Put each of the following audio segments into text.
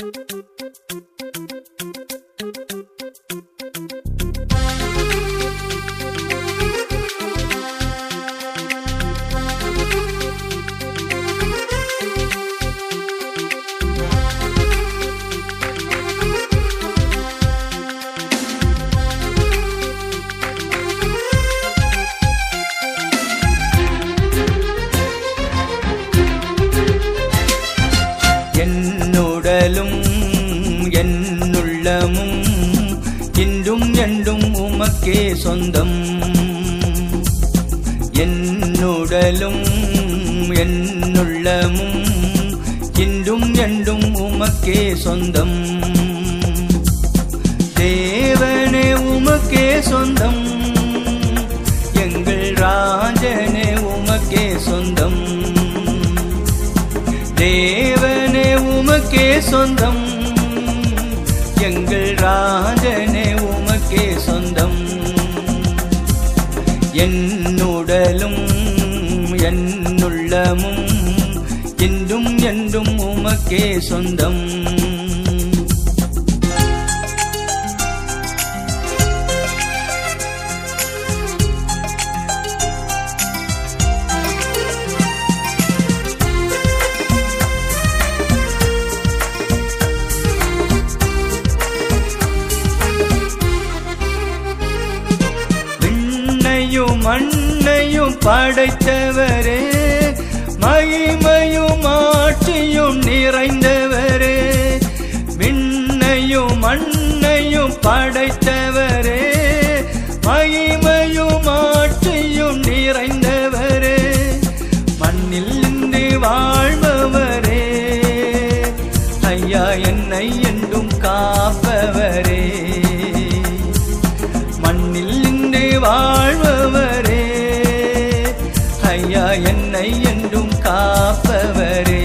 என்னுடலும் என்னுள்ளமும் இன்றும் என்றும் உமக்கே சொந்தம் என்னுடலும் என்னுள்ளமும் இன்றும் என்றும் உமக்கே சொந்தம் தேவனே உமக்கே சொந்தம் எங்கள் ராஜனே உமக்கே சொந்தம் தேவனே உமக்கே சொந்தம் எங்கள் ராஜனே உமக்கே சொந்தம் என்னுடலும் என்னுள்ளமும் இன்றும் என்றும் உமக்கே சொந்தம் விண்ணையும் மண்ணையும் படைத்தவரே மகிமையும் ஆட்சியும் நிறைந்தவரே விண்ணையும் மண்ணையும் படைத்தவரே மகிமையும் ஆட்சியும் நிறைந்தவரே மண்ணில் நின்று வாழ்பவரே ஐயா என்னை என்றும் காப்பவரே மண்ணில் நின்று வாழ்பவரே ஐயா என்னை என்றும் காப்பவரே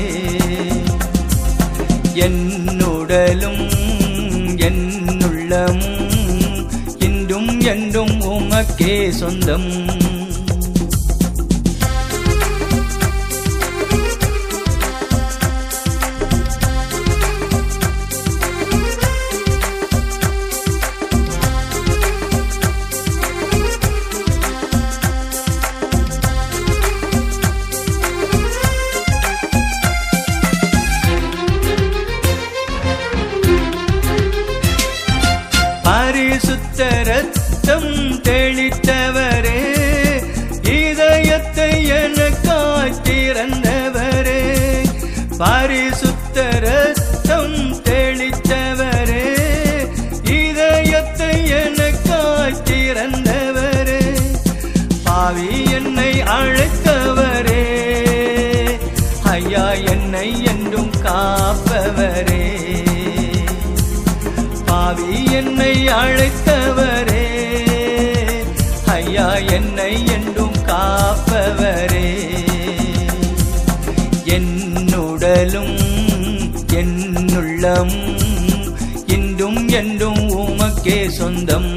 என்னுடலும் என்னுள்ளமும் இன்றும் என்றும் உமக்கே சொந்தம் பரிசுத்த ரத்தம் தெளித்தவரே இதயத்தை எனக்காய் திறந்தவரே பரிசுத்த ரத்தம் தெளித்தவரே இதயத்தை எனக்காய் திறந்தவரே பாவி என்னை அழைத்தவரே ஐயா என்னை என்றும் காப்பவரே பாவி என்னை அழைத்தவரே ஐயா என்னை என்றும் காப்பவரே என்னுடலும் என்னுள்ளம் இன்றும் என்றும் உமக்கே சொந்தம்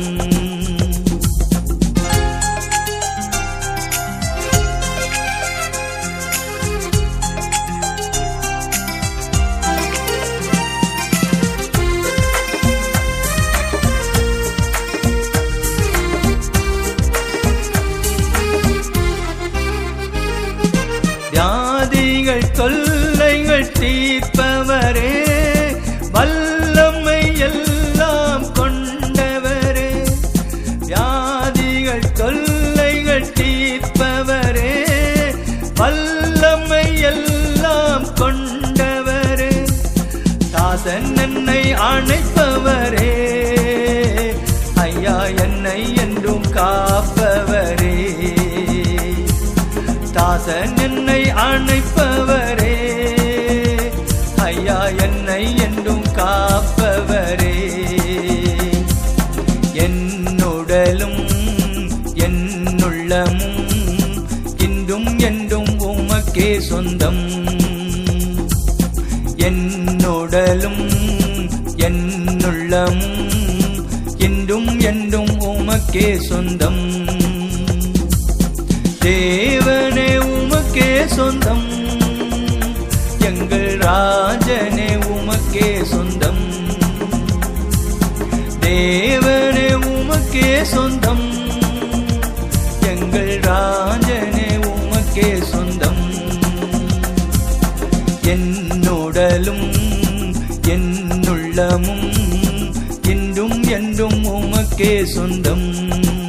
வியாதிகள் தொல்லைகள் தீர்ப்பவரே வல்லமை எல்லாம் கொண்டவரே வியாதிகள் தொல்லைகள் தீர்ப்பவரே வல்லமை எல்லாம் கொண்டவரே தாசன் என்னை அணைப்பவரே ஐயா என்னை என்றும் காப்பவரே தாசன் என்னை அணைப்பவரே ஐயா என்னை என்றும் காப்பவரே என்னுடலும் என்னுள்ளமும் இன்றும் என்றும் உமக்கே சொந்தம் என்னுடலும் என்னுள்ளமும் இன்றும் என்றும் உமக்கே சொந்தம் தேவனே உமக்கே சொந்தம் எங்கள் ராஜனே உமக்கே சொந்தம் தேவனே உமக்கே சொந்தம் எங்கள் ராஜனே உமக்கே சொந்தம் என்னுடலும் என்னுள்ளமும் இன்றும் என்றும் உமக்கே சொந்தம்